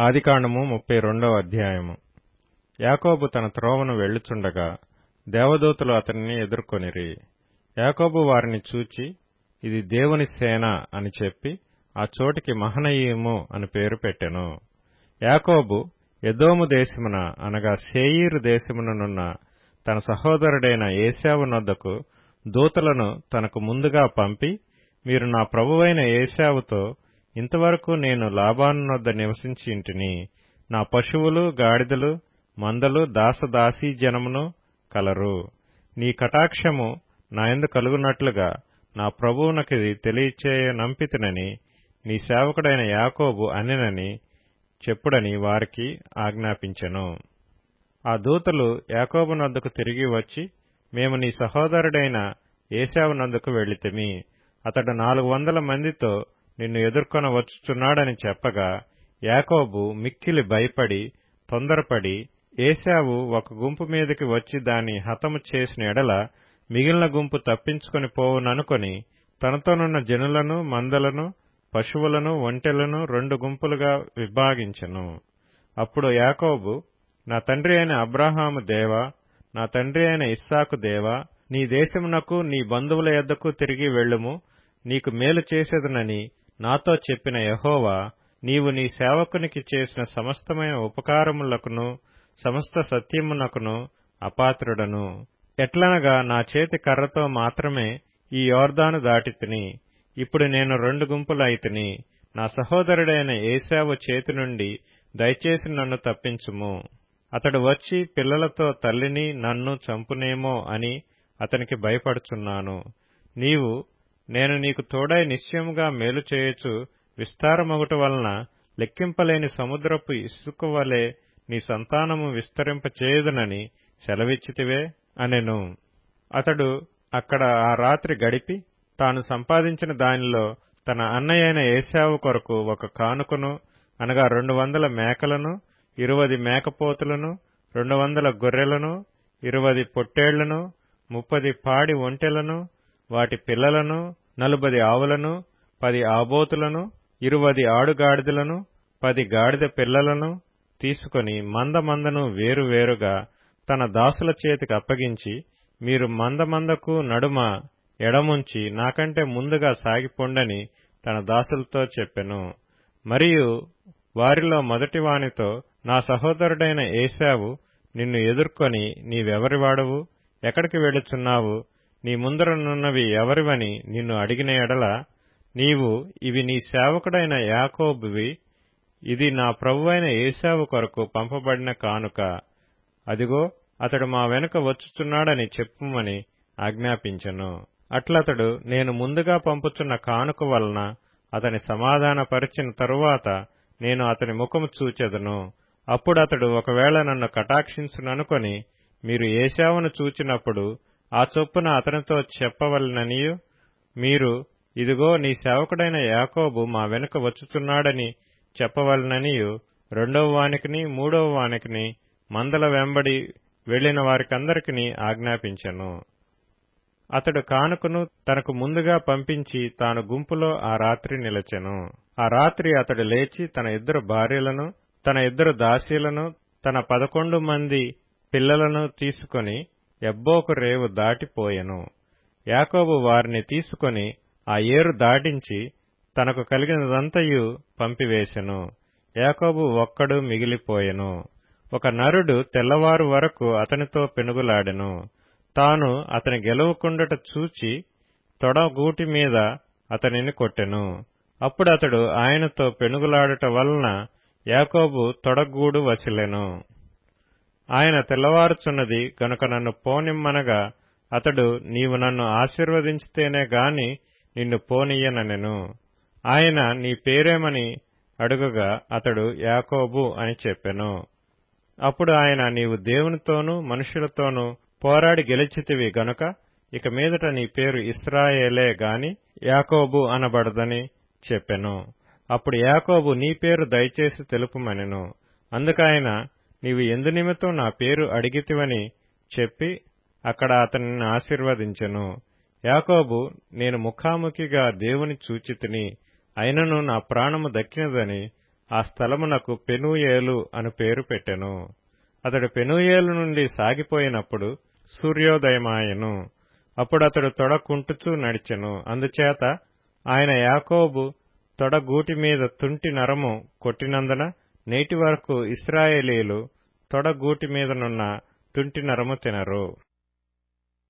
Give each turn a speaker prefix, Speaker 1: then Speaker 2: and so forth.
Speaker 1: ఆదికాండము ముప్పై రెండవ అధ్యాయము యాకోబు తన త్రోవను వెళ్ళుచుండగా దేవదూతలు అతనిని ఎదుర్కొనిరి యాకోబు వారిని చూచి ఇది దేవుని సేన అని చెప్పి ఆ చోటికి మహనయీము అని పేరు పెట్టెను యాకోబు ఎదోము దేశమున అనగా సేయీరు దేశముననున్న తన సహోదరుడైన ఏశావు నొద్దకు దూతలను తనకు ముందుగా పంపి మీరు నా ప్రభువైన ఏశావుతో ఇంతవరకు నేను లాబాను నొద్ద నివసించి ఇంటిని నా పశువులు గాడిదలు మందలు దాసదాసీ జనమును కలరు నీ కటాక్షము నాయందు కలుగునట్లుగా నా ప్రభువునకిది తెలియచేయ నంపితినని నీ సేవకుడైన యాకోబు అనెనని చెప్పుడని వారికి ఆజ్ఞాపించెను ఆ దూతలు యాకోబు నొద్దకు తిరిగి వచ్చి మేము నీ సహోదరుడైన ఏశావు నొద్దకు వెళ్లితిమి అతడు నాలుగు వందల మందితో నిన్ను ఎదుర్కొన వచ్చుచున్నాడని చెప్పగా యాకోబు మిక్కిలి భయపడి తొందరపడి ఏశావు ఒక గుంపు మీదకి వచ్చి దాన్ని హతము చేసిన ఎడల మిగిలిన గుంపు తప్పించుకొని పోవుననుకొని తనతోనున్న జనులను మందలను పశువులను ఒంటెలను రెండు గుంపులుగా విభాగించెను అప్పుడు యాకోబు నా తండ్రి అయిన అబ్రహాము దేవా నా తండ్రి అయిన ఇస్సాకు దేవా నీ దేశమునకు నీ బంధువుల యొద్దకు తిరిగి వెళ్ళుము నీకు మేలు చేసేదనని నాతో చెప్పిన యహోవా నీవు నీ సేవకునికి చేసిన సమస్తమైన ఉపకారములకును సమస్త సత్యమునకును అపాత్రుడను ఎట్లనగా నా చేతి కర్రతో మాత్రమే ఈ యోర్దాను దాటితిని ఇప్పుడు నేను రెండు గుంపులైతిని నా సహోదరుడైన ఏశావు చేతి నుండి దయచేసి నన్ను తప్పించుము అతడు వచ్చి పిల్లలతో తల్లిని నన్ను చంపునేమో అని అతనికి భయపడుచున్నాను నీవు నేను నీకు తోడై నిశ్చయముగా మేలు చేయొచ్చు విస్తారమగుట వలన లెక్కింపలేని సముద్రపు ఇసుక వలె నీ సంతానము విస్తరింపచేయుదునని సెలవిచ్చితివే అనెను అతడు అక్కడ ఆ రాత్రి గడిపి తాను సంపాదించిన దానిలో తన అన్నయ్యైన ఏశావు కొరకు ఒక కానుకను అనగా రెండు వందల మేకలను ఇరువది మేకపోతులను రెండు వందల గొర్రెలను ఇరువది పొట్టేళ్లను ముప్పది పాడి ఒంటెలను వాటి పిల్లలను నలుబది ఆవులను పది ఆబోతులను ఇరువది ఆడుగాడిదలను పది గాడిద పిల్లలను తీసుకొని మంద మందను వేరువేరుగా తన దాసుల చేతికి అప్పగించి మీరు మంద మందకు నడుమ ఎడముంచి నాకంటే ముందుగా సాగిపోండని తన దాసులతో చెప్పెను మరియు వారిలో మొదటివానితో నా సహోదరుడైన ఏశావు నిన్ను ఎదుర్కొని నీవెవరివాడవు ఎక్కడికి వెళుచున్నావు నీ ముందరనున్నవి ఎవరివని నిన్ను అడిగిన ఎడల నీవు ఇవి నీ సేవకుడైన యాకోబువి ఇది నా ప్రభువైన ఏశావు కొరకు పంపబడిన కానుక అదిగో అతడు మా వెనుక వచ్చుచున్నాడని చెప్పుమని ఆజ్ఞాపించెను అట్లతడు నేను ముందుగా పంపుచున్న కానుక వలన అతని సమాధానపరిచిన తరువాత నేను అతని ముఖము చూచెదను అప్పుడు అతడు ఒకవేళ నన్ను కటాక్షించుననుకొని మీరు ఏశావును చూచినప్పుడు ఆ చొప్పున అతనితో చెప్పవలననియు మీరు ఇదిగో నీ సేవకుడైన యాకోబు మా వెనుక వచ్చుచున్నాడని చెప్పవలననియు రెండవ వానికిని మూడవ వానికిని మందల వెంబడి వెళ్లిన వారికందరికీ ఆజ్ఞాపించెను అతడు కానుకను తనకు ముందుగా పంపించి తాను గుంపులో ఆ రాత్రి నిలచెను ఆ రాత్రి అతడు లేచి తన ఇద్దరు భార్యలను తన ఇద్దరు దాసీలను తన పదకొండు మంది పిల్లలను తీసుకొని ఎబ్బోకు రేవు దాటిపోయెను యాకోబు వారిని తీసుకొని ఆ ఏరు దాటించి తనకు కలిగినదంతయు పంపివేశెను యాకోబు ఒక్కడు మిగిలిపోయెను ఒక నరుడు తెల్లవారు వరకు అతనితో పెనుగులాడెను తాను అతని గెలవకుండట చూచి తొడగూటి మీద అతనిని కొట్టెను అప్పుడు అతడు ఆయనతో పెనుగులాడుట వలన యాకోబు తొడగూడు వసిలెను ఆయన తెల్లవారుచున్నది గనుక నన్ను పోనిమ్మనగా అతడు నీవు నన్ను ఆశీర్వదించితేనే గాని నిన్ను పోనీయననెను ఆయన నీ పేరేమని అడుగగా అతడు యాకోబు అని చెప్పెను అప్పుడు ఆయన నీవు దేవునితోనూ మనుషులతోనూ పోరాడి గెలిచితివి గనుక ఇక మీదట నీ పేరు ఇస్రాయేలే గాని యాకోబు అనబడదని చెప్పెను అప్పుడు యాకోబు నీ పేరు దయచేసి తెలుపుమనెను అందుకాయన నీవు ఎందు నిమిత్తం నా పేరు అడిగితివని చెప్పి అక్కడ అతనిని ఆశీర్వదించెను యాకోబు నేను ముఖాముఖిగా దేవుని చూచితిని అయినను నా ప్రాణము దక్కినదని ఆ స్థలమునకు పెనూయేలు అను పేరు పెట్టెను అతడు పెనూయేలు నుండి సాగిపోయినప్పుడు సూర్యోదయమాయెను అప్పుడు అతడు తొడ కుంటుచూ నడిచెను అందుచేత ఆయన యాకోబు తొడ గూటి మీద తుంటి నరము కొట్టినందున నేటి వరకు ఇస్రాయేలీలు తొడ గూటి మీదనున్న తుంటి నరము తినరు